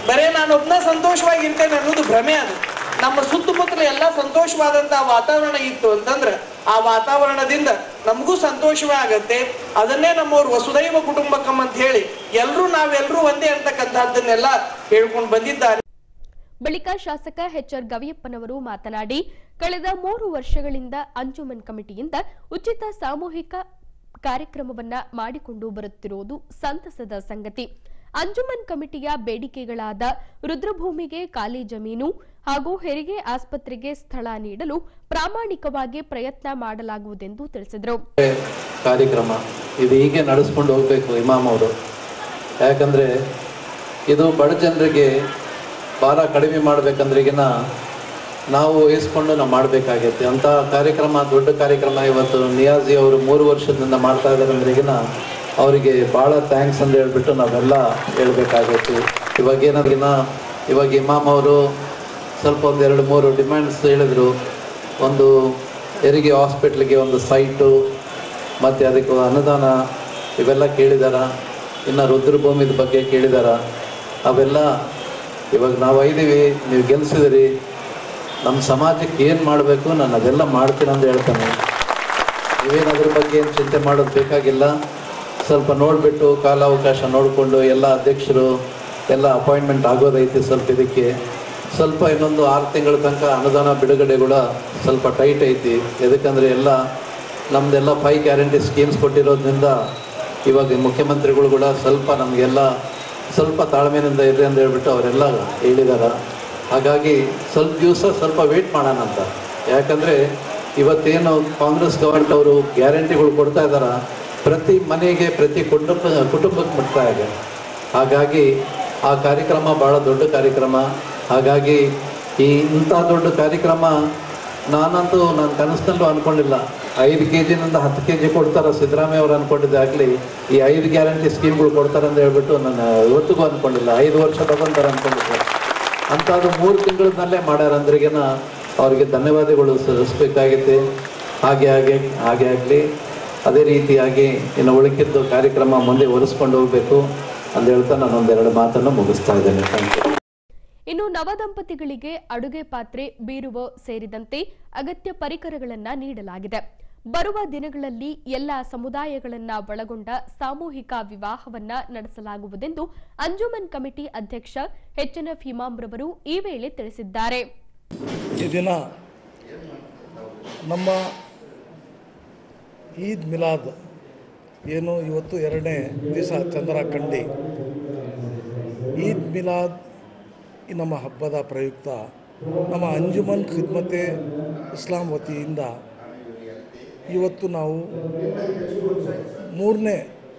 ಬರೇ ನಾನೊಬ್ನ ಸಂತೋಷವಾಗಿರ್ತೇನೆ ಅನ್ನೋದು ಭ್ರಮೆ ಅದು ನಮ್ಮ ಸುತ್ತಮುತ್ತಲ ಎಲ್ಲ ಸಂತೋಷವಾದಂತಹ ವಾತಾವರಣ ಇತ್ತು ಅಂತಂದ್ರೆ ಆ ವಾತಾವರಣದಿಂದ ನಮಗೂ ಸಂತೋಷವೇ ಆಗತ್ತೆ ಅದನ್ನೇ ನಮ್ಮವ್ರು ವಸುದೈವ ಕುಟುಂಬಕಂ ಅಂತ ಹೇಳಿ ಎಲ್ರೂ ನಾವೆಲ್ಲರೂ ಒಂದೇ ಅಂತಕ್ಕಂಥದ್ದನ್ನೆಲ್ಲ ಹೇಳ್ಕೊಂಡು ಬಂದಿದ್ದಾರೆ ಬಳಿಕ ಶಾಸಕ ಎಚ್ಆರ್ ಗವಿಯಪ್ಪನವರು ಮಾತನಾಡಿ ಕಳೆದ ಮೂರು ವರ್ಷಗಳಿಂದ ಅಂಜುಮನ್ ಕಮಿಟಿಯಿಂದ ಉಚಿತ ಸಾಮೂಹಿಕ ಕಾರ್ಯಕ್ರಮವನ್ನ ಮಾಡಿಕೊಂಡು ಬರುತ್ತಿರುವುದು ಸಂತಸದ ಸಂಗತಿ ಅಂಜುಮನ್ ಕಮಿಟಿಯ ಬೇಡಿಕೆಗಳಾದ ರುದ್ರಭೂಮಿಗೆ ಖಾಲಿ ಜಮೀನು ಹಾಗೂ ಹೆರಿಗೆ ಆಸ್ಪತ್ರೆಗೆ ಸ್ಥಳ ನೀಡಲು ಪ್ರಾಮಾಣಿಕವಾಗಿ ಪ್ರಯತ್ನ ಮಾಡಲಾಗುವುದೆಂದು ತಿಳಿಸಿದರು ಕಾರ್ಯಕ್ರಮ ಇದು ಹೀಗೆ ನಡೆಸ್ಕೊಂಡು ಹೋಗಬೇಕು ಇಮಾಮ್ ಅವರು ಯಾಕಂದರೆ ಇದು ಬಡ ಜನರಿಗೆ ಭಾರ ಕಡಿಮೆ ಮಾಡಬೇಕಂದ್ರಿಗಿನ ನಾವು ವಹಿಸ್ಕೊಂಡು ನಾವು ಮಾಡಬೇಕಾಗೈತೆ ಅಂಥ ಕಾರ್ಯಕ್ರಮ ದೊಡ್ಡ ಕಾರ್ಯಕ್ರಮ ಇವತ್ತು ನಿಯಾಜಿ ಅವರು ಮೂರು ವರ್ಷದಿಂದ ಮಾಡ್ತಾ ಇದ್ದಾರೆ ಅಂದ್ರಿಗಿನ ಅವರಿಗೆ ಭಾಳ ಥ್ಯಾಂಕ್ಸ್ ಅಂತ ಹೇಳ್ಬಿಟ್ಟು ನಾವೆಲ್ಲ ಹೇಳ್ಬೇಕಾಗೈತಿ ಇವಾಗ ಏನಾದ್ರಿಗಿನ ಇವಾಗ ಇಮಾಮ್ ಅವರು ಸ್ವಲ್ಪ ಒಂದು ಎರಡು ಮೂರು ಡಿಮ್ಯಾಂಡ್ಸ್ ಹೇಳಿದರು ಒಂದು ಹೆರಿಗೆ ಹಾಸ್ಪಿಟ್ಲಿಗೆ ಒಂದು ಸೈಟು ಮತ್ತು ಅದಕ್ಕೆ ಅನುದಾನ ಇವೆಲ್ಲ ಕೇಳಿದಾರ ಇನ್ನು ರುದ್ರಭೂಮಿದ ಬಗ್ಗೆ ಕೇಳಿದಾರ ಅವೆಲ್ಲ ಇವಾಗ ನಾವು ಐದೀವಿ ನೀವು ಗೆಲ್ಸಿದಿರಿ ನಮ್ಮ ಸಮಾಜಕ್ಕೆ ಏನು ಮಾಡಬೇಕು ನಾನು ಅದೆಲ್ಲ ಮಾಡ್ತೀನಿ ಅಂತ ಹೇಳ್ತಾನೆ ನೀವೇನು ಅದ್ರ ಬಗ್ಗೆ ಏನು ಚಿಂತೆ ಮಾಡೋದು ಬೇಕಾಗಿಲ್ಲ ಸ್ವಲ್ಪ ನೋಡಿಬಿಟ್ಟು ಕಾಲಾವಕಾಶ ನೋಡಿಕೊಂಡು ಎಲ್ಲ ಅಧ್ಯಕ್ಷರು ಎಲ್ಲ ಅಪಾಯಿಂಟ್ಮೆಂಟ್ ಆಗೋದೈತಿ ಸ್ವಲ್ಪ ಇದಕ್ಕೆ ಸ್ವಲ್ಪ ಇನ್ನೊಂದು ಆರು ತಿಂಗಳ ತನಕ ಅನುದಾನ ಬಿಡುಗಡೆ ಕೂಡ ಸ್ವಲ್ಪ ಟೈಟ್ ಐತಿ ಎದಕ್ಕಂದ್ರೆ ಎಲ್ಲ ನಮ್ಮದೆಲ್ಲ ಫೈ ಗ್ಯಾರಂಟಿ ಸ್ಕೀಮ್ಸ್ ಕೊಟ್ಟಿರೋದ್ರಿಂದ ಇವಾಗ ಮುಖ್ಯಮಂತ್ರಿಗಳು ಕೂಡ ಸ್ವಲ್ಪ ನಮಗೆಲ್ಲ ಸ್ವಲ್ಪ ತಾಳ್ಮೆಯಿಂದ ಇರ್ರಿ ಅಂತ ಹೇಳ್ಬಿಟ್ಟು ಅವರೆಲ್ಲ ಹೇಳಿದಾರ ಹಾಗಾಗಿ ಸ್ವಲ್ಪ ದಿವಸ ಸ್ವಲ್ಪ ವೇಟ್ ಮಾಡೋಣ ಅಂತ ಯಾಕಂದರೆ ಇವತ್ತೇನು ಕಾಂಗ್ರೆಸ್ ಗವರ್ಮೆಂಟ್ ಅವರು ಗ್ಯಾರಂಟಿಗಳು ಕೊಡ್ತಾ ಇದ್ದಾರ ಪ್ರತಿ ಮನೆಗೆ ಪ್ರತಿ ಕುಟುಂಬ ಕುಟುಂಬಕ್ಕೆ ಮುಟ್ತಾ ಇದೆ ಹಾಗಾಗಿ ಆ ಕಾರ್ಯಕ್ರಮ ಭಾಳ ದೊಡ್ಡ ಕಾರ್ಯಕ್ರಮ ಹಾಗಾಗಿ ಈ ಇಂಥ ದೊಡ್ಡ ಕಾರ್ಯಕ್ರಮ ನಾನಂತೂ ನಾನು ಕನಸಿನಲ್ಲೂ ಅಂದ್ಕೊಂಡಿಲ್ಲ ಐದು ಕೆ ಜಿನಿಂದ ಹತ್ತು ಕೆ ಜಿ ಕೊಡ್ತಾರೆ ಸಿದ್ದರಾಮಯ್ಯ ಅವರು ಅಂದ್ಕೊಂಡಿದ್ದಾಗಲಿ ಈ ಐದು ಗ್ಯಾರಂಟಿ ಸ್ಕೀಮ್ಗಳು ಕೊಡ್ತಾರೆ ಅಂತ ಹೇಳ್ಬಿಟ್ಟು ನಾನು ಇವತ್ತಿಗೂ ಅಂದ್ಕೊಂಡಿಲ್ಲ ಐದು ವರ್ಷ ತಗೊಂತಾರೆ ಅಂದ್ಕೊಂಡಿದ್ದೆ ಅಂಥದ್ದು ಮೂರು ತಿಂಗಳನ್ನಲ್ಲೇ ಮಾಡ್ಯಾರ ಅಂದ್ರಿಗೆನ ಅವರಿಗೆ ಧನ್ಯವಾದಗಳು ಸಲ್ಲಿಸಬೇಕಾಗೈತೆ ಹಾಗೆ ಹಾಗೆ ಹಾಗೆ ಆಗಲಿ ಅದೇ ರೀತಿಯಾಗಿ ಇನ್ನು ಉಳಿಕಿದ್ದು ಕಾರ್ಯಕ್ರಮ ಮುಂದೆ ಒರೆಸ್ಕೊಂಡು ಹೋಗಬೇಕು ಅಂತ ಹೇಳ್ತಾ ನಾನು ಒಂದೆರಡು ಮಾತನ್ನು ಮುಗಿಸ್ತಾ ಇದ್ದೇನೆ ಥ್ಯಾಂಕ್ ಯು ಇನ್ನು ನವದಂಪತಿಗಳಿಗೆ ಅಡುಗೆ ಪಾತ್ರೆ ಬೀರುವ ಸೇರಿದಂತೆ ಅಗತ್ಯ ಪರಿಕರಗಳನ್ನ ನೀಡಲಾಗಿದೆ ಬರುವ ದಿನಗಳಲ್ಲಿ ಎಲ್ಲ ಸಮುದಾಯಗಳನ್ನ ಒಳಗೊಂಡ ಸಾಮೂಹಿಕ ವಿವಾಹವನ್ನ ನಡೆಸಲಾಗುವುದೆಂದು ಅಂಜುಮನ್ ಕಮಿಟಿ ಅಧ್ಯಕ್ಷ ಎಚ್ಎನ್ಎಫ್ ಇಮಾಮ್ರವರು ಈ ವೇಳೆ ತಿಳಿಸಿದ್ದಾರೆ ಈ ದಿನ ನಮ್ಮ ಈದ್ ಮಿಲಾದ್ ಏನು ಇವತ್ತು ಎರಡನೇ ದಿವಸ ಚಂದ್ರ ಕಂಡಿ ಈದ್ ಮಿಲಾದ್ ಈ ನಮ್ಮ ಹಬ್ಬದ ಪ್ರಯುಕ್ತ ನಮ್ಮ ಅಂಜುಮನ್ ಖಿದ್ಮತೆ ಇಸ್ಲಾಂ ವತಿಯಿಂದ ಇವತ್ತು ನಾವು ಮೂರನೇ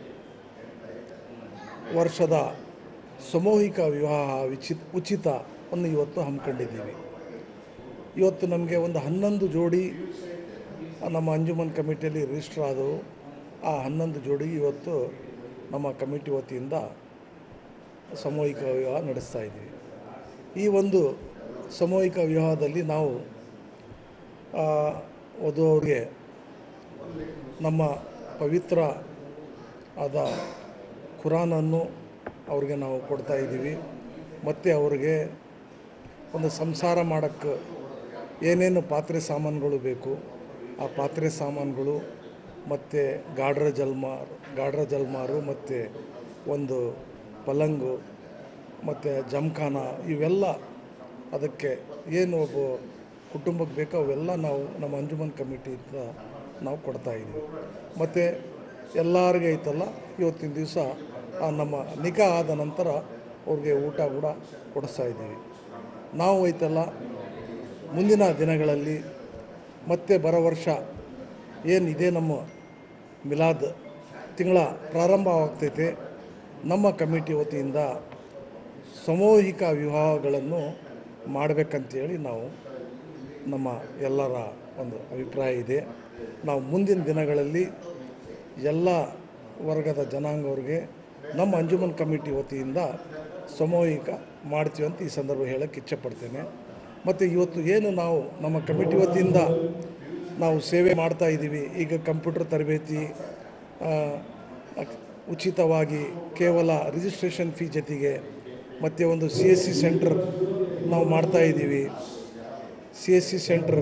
ವರ್ಷದ ಸಾಮೂಹಿಕ ವಿವಾಹ ವಿಚಿ ಉಚಿತವನ್ನು ಇವತ್ತು ಹಮ್ಮಿಕೊಂಡಿದ್ದೀವಿ ಇವತ್ತು ನಮಗೆ ಒಂದು ಹನ್ನೊಂದು ಜೋಡಿ ನಮ್ಮ ಅಂಜುಮನ್ ಕಮಿಟಿಯಲ್ಲಿ ರಿಜಿಸ್ಟರ್ ಆದವು ಆ ಹನ್ನೊಂದು ಜೋಡಿ ಇವತ್ತು ನಮ್ಮ ಕಮಿಟಿ ವತಿಯಿಂದ ಸಾಮೂಹಿಕ ವಿವಾಹ ನಡೆಸ್ತಾ ಇದ್ದೀವಿ ಈ ಒಂದು ಸಾಮೂಹಿಕ ವಿವಾಹದಲ್ಲಿ ನಾವು ಆ, ವಧುವರಿಗೆ ನಮ್ಮ ಪವಿತ್ರ ಆದ ಕುರಾನನ್ನು ಅವ್ರಿಗೆ ನಾವು ಕೊಡ್ತಾ ಇದ್ದೀವಿ ಮತ್ತು ಅವ್ರಿಗೆ ಒಂದು ಸಂಸಾರ ಮಾಡೋಕ್ಕೆ ಏನೇನು ಪಾತ್ರೆ ಸಾಮಾನುಗಳು ಬೇಕು ಆ ಪಾತ್ರೆ ಸಾಮಾನುಗಳು ಮತ್ತು ಗಾಡ್ರ ಜಲ್ಮಾರ್ ಗಾಡ್ರ ಜಲ್ಮಾರು ಮತ್ತು ಒಂದು ಪಲಂಗು ಮತ್ತು ಜಮ್ಖಾನ ಇವೆಲ್ಲ ಅದಕ್ಕೆ ಏನು ಒಬ್ಬ ಕುಟುಂಬಕ್ಕೆ ಬೇಕೋ ಅವೆಲ್ಲ ನಾವು ನಮ್ಮ ಅಂಜುಮನ್ ಕಮಿಟಿಯಿಂದ ನಾವು ಕೊಡ್ತಾ ಇದ್ದೀವಿ ಮತ್ತು ಎಲ್ಲರಿಗೆ ಐತಲ್ಲ ಇವತ್ತಿನ ದಿವಸ ನಮ್ಮ ನಿಗಾ ಆದ ನಂತರ ಅವ್ರಿಗೆ ಊಟ ಕೂಡ ಕೊಡಿಸ್ತಾ ಇದ್ದೀವಿ ನಾವು ಐತಲ್ಲ ಮುಂದಿನ ದಿನಗಳಲ್ಲಿ ಮತ್ತೆ ಬರೋ ವರ್ಷ ಏನಿದೆ ನಮ್ಮ ಮಿಲಾದ್ ತಿಂಗಳ ಪ್ರಾರಂಭವಾಗ್ತೈತೆ ನಮ್ಮ ಕಮಿಟಿ ವತಿಯಿಂದ ಸಾಮೂಹಿಕ ವಿವಾಹಗಳನ್ನು ಮಾಡಬೇಕಂತೇಳಿ ನಾವು ನಮ್ಮ ಎಲ್ಲರ ಒಂದು ಅಭಿಪ್ರಾಯ ಇದೆ ನಾವು ಮುಂದಿನ ದಿನಗಳಲ್ಲಿ ಎಲ್ಲ ವರ್ಗದ ಜನಾಂಗವ್ರಿಗೆ ನಮ್ಮ ಅಂಜುಮನ್ ಕಮಿಟಿ ವತಿಯಿಂದ ಸಾಮೂಹಿಕ ಮಾಡ್ತೀವಿ ಅಂತ ಈ ಸಂದರ್ಭ ಹೇಳಕ್ಕೆ ಇಚ್ಛೆಪಡ್ತೇನೆ ಮತ್ತು ಇವತ್ತು ಏನು ನಾವು ನಮ್ಮ ಕಮಿಟಿ ವತಿಯಿಂದ ನಾವು ಸೇವೆ ಮಾಡ್ತಾ ಇದ್ದೀವಿ ಈಗ ಕಂಪ್ಯೂಟರ್ ತರಬೇತಿ ಆ, ಅಕ್- ಉಚಿತವಾಗಿ ಕೇವಲ ರಿಜಿಸ್ಟ್ರೇಷನ್ ಫೀ ಜೊತೆಗೆ ಮತ್ತು ಒಂದು ಸಿ ಎಸ್ ಸಿ ಸೆಂಟ್ರ್ ನಾವು ಮಾಡ್ತಾ ಇದ್ದೀವಿ ಸಿ ಎಸ್ ಸಿ ಸೆಂಟ್ರ್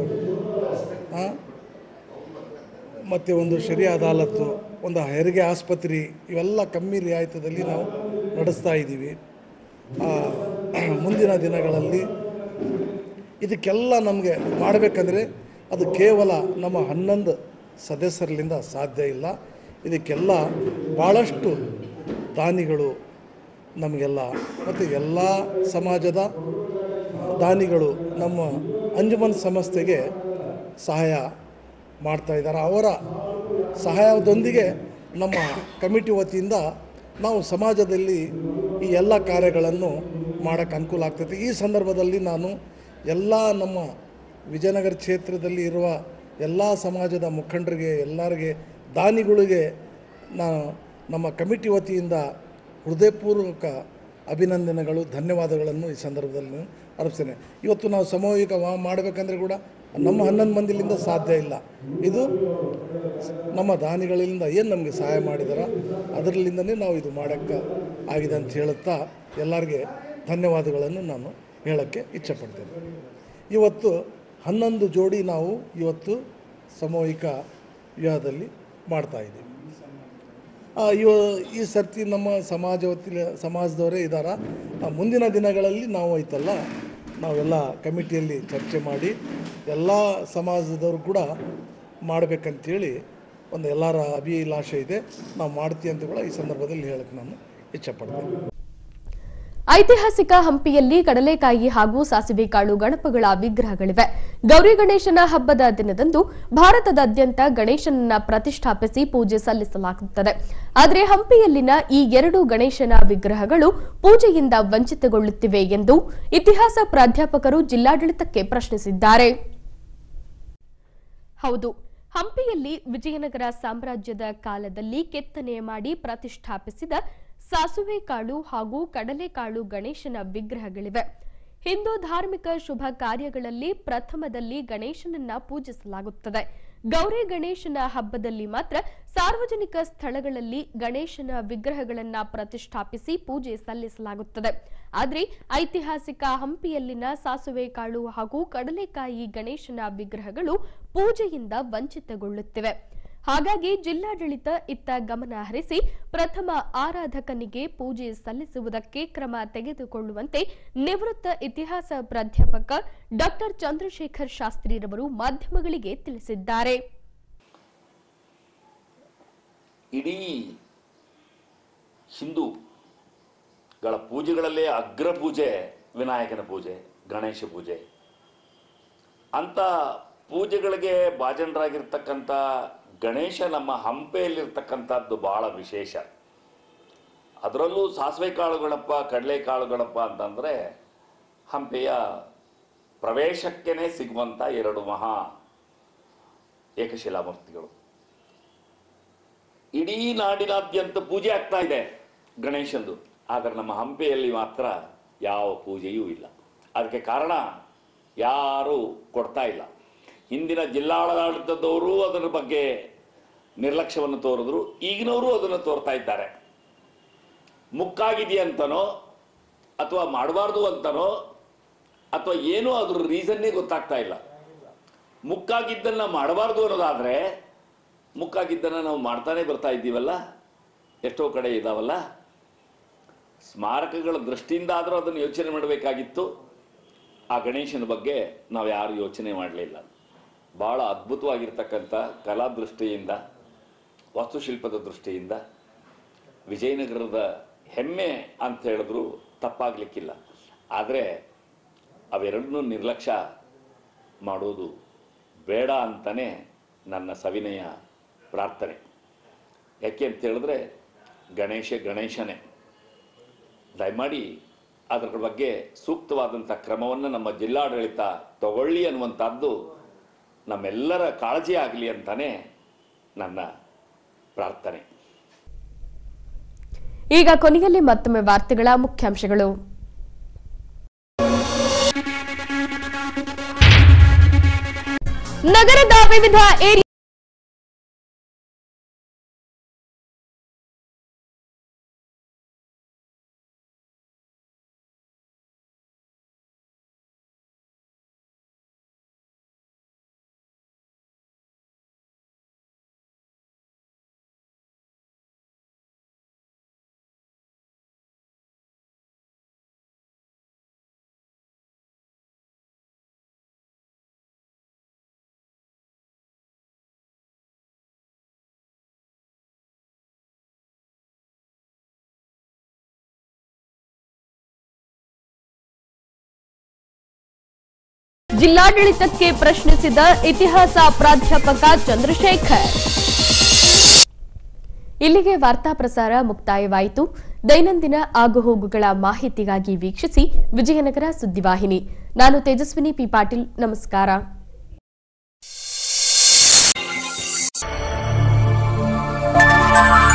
ಮತ್ತು ಒಂದು ಶರಿಯ ಅದಾಲತ್ತು ಒಂದು ಹೆರಿಗೆ ಆಸ್ಪತ್ರೆ ಇವೆಲ್ಲ ಕಮ್ಮಿ ರಿಯಾಯಿತದಲ್ಲಿ ನಾವು ನಡೆಸ್ತಾ ಇದ್ದೀವಿ ಆ, ಮುಂದಿನ ದಿನಗಳಲ್ಲಿ ಇದಕ್ಕೆಲ್ಲ ನಮಗೆ ಮಾಡಬೇಕಂದ್ರೆ ಅದು ಕೇವಲ ನಮ್ಮ ಹನ್ನೊಂದು ಸದಸ್ಯರಲಿಂದ ಸಾಧ್ಯ ಇಲ್ಲ ಇದಕ್ಕೆಲ್ಲ ಭಾಳಷ್ಟು ದಾನಿಗಳು ನಮಗೆಲ್ಲ ಮತ್ತು ಎಲ್ಲ ಸಮಾಜದ ದಾನಿಗಳು ನಮ್ಮ ಅಂಜುಮನ್ ಸಂಸ್ಥೆಗೆ ಸಹಾಯ ಮಾಡ್ತಾ ಇದ್ದಾರೆ ಅವರ ಸಹಾಯದೊಂದಿಗೆ ನಮ್ಮ ಕಮಿಟಿ ವತಿಯಿಂದ ನಾವು ಸಮಾಜದಲ್ಲಿ ಈ ಎಲ್ಲ ಕಾರ್ಯಗಳನ್ನು ಮಾಡೋಕ್ಕೆ ಅನುಕೂಲ ಆಗ್ತೈತೆ ಈ ಸಂದರ್ಭದಲ್ಲಿ ನಾನು ಎಲ್ಲ ನಮ್ಮ ವಿಜಯನಗರ ಕ್ಷೇತ್ರದಲ್ಲಿ ಇರುವ ಎಲ್ಲ ಸಮಾಜದ ಮುಖಂಡರಿಗೆ ಎಲ್ಲರಿಗೆ ದಾನಿಗಳಿಗೆ ನಾನು ನಮ್ಮ ಕಮಿಟಿ ವತಿಯಿಂದ ಹೃದಯಪೂರ್ವಕ ಅಭಿನಂದನೆಗಳು ಧನ್ಯವಾದಗಳನ್ನು ಈ ಸಂದರ್ಭದಲ್ಲಿ ಅರ್ಪಿಸ್ತೇನೆ ಇವತ್ತು ನಾವು ಸಾಮೂಹಿಕ ವಾ- ಮಾಡಬೇಕಂದ್ರೆ ಕೂಡ ನಮ್ಮ ಹನ್ನೊಂದು ಮಂದಿಲಿಂದ ಸಾಧ್ಯ ಇಲ್ಲ ಇದು ನಮ್ಮ ದಾನಿಗಳಿಂದ ಏನು ನಮಗೆ ಸಹಾಯ ಮಾಡಿದಾರ ಅದರಲ್ಲಿಂದನೇ ನಾವು ಇದು ಮಾಡೋಕ್ಕೆ ಆಗಿದೆ ಅಂತ ಹೇಳುತ್ತಾ ಎಲ್ಲರಿಗೆ ಧನ್ಯವಾದಗಳನ್ನು ನಾನು ಹೇಳೋಕ್ಕೆ ಇಚ್ಛಪಡ್ತೇನೆ ಇವತ್ತು ಹನ್ನೊಂದು ಜೋಡಿ ನಾವು ಇವತ್ತು ಸಾಮೂಹಿಕ ವಿವಾಹದಲ್ಲಿ ಮಾಡ್ತಾ ಇದ್ದೀವಿ ಆ, ಇವ ಈ ಸರ್ತಿ ನಮ್ಮ ಸಮಾಜ ವತಿಲ ಸಮಾಜದವರೇ ಇದ್ದಾರ ಆ, ಮುಂದಿನ ದಿನಗಳಲ್ಲಿ ನಾವು ಐತಲ್ಲ ನಾವೆಲ್ಲ ಕಮಿಟಿಯಲ್ಲಿ ಚರ್ಚೆ ಮಾಡಿ ಎಲ್ಲ ಸಮಾಜದವರು ಕೂಡ ಮಾಡಬೇಕಂತೇಳಿ ಒಂದು ಎಲ್ಲರ ಅಭಿಲಾಷೆ ಇದೆ ನಾವು ಮಾಡ್ತೀವಿ ಅಂತ ಕೂಡ ಈ ಸಂದರ್ಭದಲ್ಲಿ ಹೇಳಕ್ಕೆ ನಾನು ಇಚ್ಛಪಡ್ತೇನೆ ಐತಿಹಾಸಿಕ ಹಂಪಿಯಲ್ಲಿ ಕಡಲೆಕಾಯಿ ಹಾಗೂ ಸಾಸಿವೆ ಕಾಳು ಗಣಪಗಳ ವಿಗ್ರಹಗಳಿವೆ ಗೌರಿ ಗಣೇಶನ ಹಬ್ಬದ ದಿನದಂದು ಭಾರತದಾದ್ಯಂತ ಗಣೇಶನನ್ನ ಪ್ರತಿಷ್ಠಾಪಿಸಿ ಪೂಜೆ ಸಲ್ಲಿಸಲಾಗುತ್ತದೆ ಆದರೆ ಹಂಪಿಯಲ್ಲಿನ ಈ ಎರಡು ಗಣೇಶನ ವಿಗ್ರಹಗಳು ಪೂಜೆಯಿಂದ ವಂಚಿತಗೊಳ್ಳುತ್ತಿವೆ ಎಂದು ಇತಿಹಾಸ ಪ್ರಾಧ್ಯಾಪಕರು ಜಿಲ್ಲಾಡಳಿತಕ್ಕೆ ಪ್ರಶ್ನಿಸಿದ್ದಾರೆ ಹೌದು ಹಂಪಿಯಲ್ಲಿ ವಿಜಯನಗರ ಸಾಮ್ರಾಜ್ಯದ ಕಾಲದಲ್ಲಿ ಕೆತ್ತನೆ ಮಾಡಿ ಪ್ರತಿಷ್ಠಾಪಿಸಿದ ಸಾಸುವೆ ಕಾಳು ಹಾಗೂ ಕಡಲೆಕಾಳು ಗಣೇಶನ ವಿಗ್ರಹಗಳಿವೆ ಹಿಂದೂ ಧಾರ್ಮಿಕ ಶುಭ ಕಾರ್ಯಗಳಲ್ಲಿ ಪ್ರಥಮದಲ್ಲಿ ಗಣೇಶನನ್ನ ಪೂಜಿಸಲಾಗುತ್ತದೆ ಗೌರಿ ಗಣೇಶನ ಹಬ್ಬದಲ್ಲಿ ಮಾತ್ರ ಸಾರ್ವಜನಿಕ ಸ್ಥಳಗಳಲ್ಲಿ ಗಣೇಶನ ವಿಗ್ರಹಗಳನ್ನ ಪ್ರತಿಷ್ಠಾಪಿಸಿ ಪೂಜೆ ಸಲ್ಲಿಸಲಾಗುತ್ತದೆ ಆದರೆ ಐತಿಹಾಸಿಕ ಹಂಪಿಯಲ್ಲಿನ ಸಾಸುವೆ ಕಾಳು ಹಾಗೂ ಕಡಲೆಕಾಯಿ ಗಣೇಶನ ವಿಗ್ರಹಗಳು ಪೂಜೆಯಿಂದ ವಂಚಿತಗೊಳ್ಳುತ್ತಿವೆ ಹಾಗಾಗಿ ಜಿಲ್ಲಾಡಳಿತ ಇತ್ತ ಗಮನ ಹರಿಸಿ ಪ್ರಥಮ ಆರಾಧಕನಿಗೆ ಪೂಜೆ ಸಲ್ಲಿಸುವುದಕ್ಕೆ ಕ್ರಮ ತೆಗೆದುಕೊಳ್ಳುವಂತೆ ನಿವೃತ್ತ ಇತಿಹಾಸ ಪ್ರಾಧ್ಯಾಪಕ ಡಾಕ್ಟರ್ ಚಂದ್ರಶೇಖರ್ ಶಾಸ್ತ್ರಿರವರು ಮಾಧ್ಯಮಗಳಿಗೆ ತಿಳಿಸಿದ್ದಾರೆ ಇಡೀ ಹಿಂದೂಗಳ ಪೂಜೆಗಳಲ್ಲೇ ಅಗ್ರ ಪೂಜೆ ವಿನಾಯಕನ ಪೂಜೆ ಗಣೇಶ ಪೂಜೆ ಅಂಥ ಪೂಜೆಗಳಿಗೆ ಭಾಜನರಾಗಿರ್ತಕ್ಕಂಥ ಗಣೇಶ ನಮ್ಮ ಹಂಪೆಯಲ್ಲಿರ್ತಕ್ಕಂಥದ್ದು ಭಾಳ ವಿಶೇಷ ಅದರಲ್ಲೂ ಸಾಸಿವೆ ಕಾಳುಗಳಪ್ಪ ಕಡಲೆಕಾಳುಗಳಪ್ಪ ಅಂತಂದರೆ ಹಂಪೆಯ ಪ್ರವೇಶಕ್ಕೇ ಸಿಗುವಂಥ ಎರಡು ಮಹಾ ಏಕಶಿಲಾಮೂರ್ತಿಗಳು ಇಡೀ ನಾಡಿನಾದ್ಯಂತ ಪೂಜೆ ಆಗ್ತಾ ಇದೆ ಗಣೇಶಂದು ಆದರೆ ನಮ್ಮ ಹಂಪೆಯಲ್ಲಿ ಮಾತ್ರ ಯಾವ ಪೂಜೆಯೂ ಇಲ್ಲ ಅದಕ್ಕೆ ಕಾರಣ ಯಾರೂ ಕೊಡ್ತಾ ಇಲ್ಲ ಹಿಂದಿನ ಜಿಲ್ಲಾಡಳಿತದವರು ಅದರ ಬಗ್ಗೆ ನಿರ್ಲಕ್ಷ್ಯವನ್ನು ತೋರಿದ್ರು ಈಗಿನವರು ಅದನ್ನು ತೋರ್ತಾ ಇದ್ದಾರೆ ಮುಕ್ಕಾಗಿದೆಯಂತನೋ ಅಥವಾ ಮಾಡಬಾರ್ದು ಅಂತನೋ ಅಥವಾ ಏನೋ ಅದ್ರ ರೀಸನ್ನೇ ಗೊತ್ತಾಗ್ತಾ ಇಲ್ಲ ಮುಕ್ಕಾಗಿದ್ದನ್ನು ಮಾಡಬಾರ್ದು ಅನ್ನೋದಾದರೆ ಮುಕ್ಕಾಗಿದ್ದನ್ನು ನಾವು ಮಾಡ್ತಾನೆ ಬರ್ತಾ ಇದ್ದೀವಲ್ಲ ಎಷ್ಟೋ ಕಡೆ ಇದಾವಲ್ಲ ಸ್ಮಾರಕಗಳ ದೃಷ್ಟಿಯಿಂದ ಆದರೂ ಅದನ್ನು ಯೋಚನೆ ಮಾಡಬೇಕಾಗಿತ್ತು ಆ ಗಣೇಶನ ಬಗ್ಗೆ ನಾವು ಯಾರು ಯೋಚನೆ ಮಾಡಲಿಲ್ಲ ಭಾಳ ಅದ್ಭುತವಾಗಿರ್ತಕ್ಕಂಥ ಕಲಾ ದೃಷ್ಟಿಯಿಂದ ವಾಸ್ತುಶಿಲ್ಪದ ದೃಷ್ಟಿಯಿಂದ ವಿಜಯನಗರದ ಹೆಮ್ಮೆ ಅಂತ ಹೇಳಿದ್ರು ತಪ್ಪಾಗಲಿಕ್ಕಿಲ್ಲ ಆದರೆ ಅವೆರಡನ್ನೂ ನಿರ್ಲಕ್ಷ್ಯ ಮಾಡೋದು ಬೇಡ ಅಂತಲೇ ನನ್ನ ಸವಿನಯ ಪ್ರಾರ್ಥನೆ ಯಾಕೆ ಅಂತ ಹೇಳಿದ್ರೆ ಗಣೇಶ ಗಣೇಶನೇ ದಯಮಾಡಿ ಅದರ ಬಗ್ಗೆ ಸೂಕ್ತವಾದಂಥ ಕ್ರಮವನ್ನು ನಮ್ಮ ಜಿಲ್ಲಾಡಳಿತ ತಗೊಳ್ಳಿ ಅನ್ನುವಂಥದ್ದು ನಮ್ಮೆಲ್ಲರ ಕಾಳಜಿ ಆಗಲಿ ಅಂತಾನೆ ನನ್ನ ಪ್ರಾರ್ಥನೆ ಈಗ ಕೊನೆಯಲ್ಲಿ ಮತ್ತೊಮ್ಮೆ ವಾರ್ತೆಗಳ ಮುಖ್ಯಾಂಶಗಳು ನಗರದ ವಿವಿಧ ಏರಿಯಾ ಜಿಲ್ಲಾಡಳಿತಕ್ಕೆ ಪ್ರಶ್ನಿಸಿದ ಇತಿಹಾಸ ಪ್ರಾಧ್ಯಾಪಕ ಚಂದ್ರಶೇಖರ್ ಇಲ್ಲಿಗೆ ವಾರ್ತಾ ಪ್ರಸಾರ ಮುಕ್ತಾಯವಾಯಿತು ದೈನಂದಿನ ಆಗುಹೋಗುಗಳ ಮಾಹಿತಿಗಾಗಿ ವೀಕ್ಷಿಸಿ ವಿಜಯನಗರ ಸುದ್ದಿವಾಹಿನಿ ನಾನು ತೇಜಸ್ವಿನಿ ಪಿ ಪಾಟೀಲ್ ನಮಸ್ಕಾರ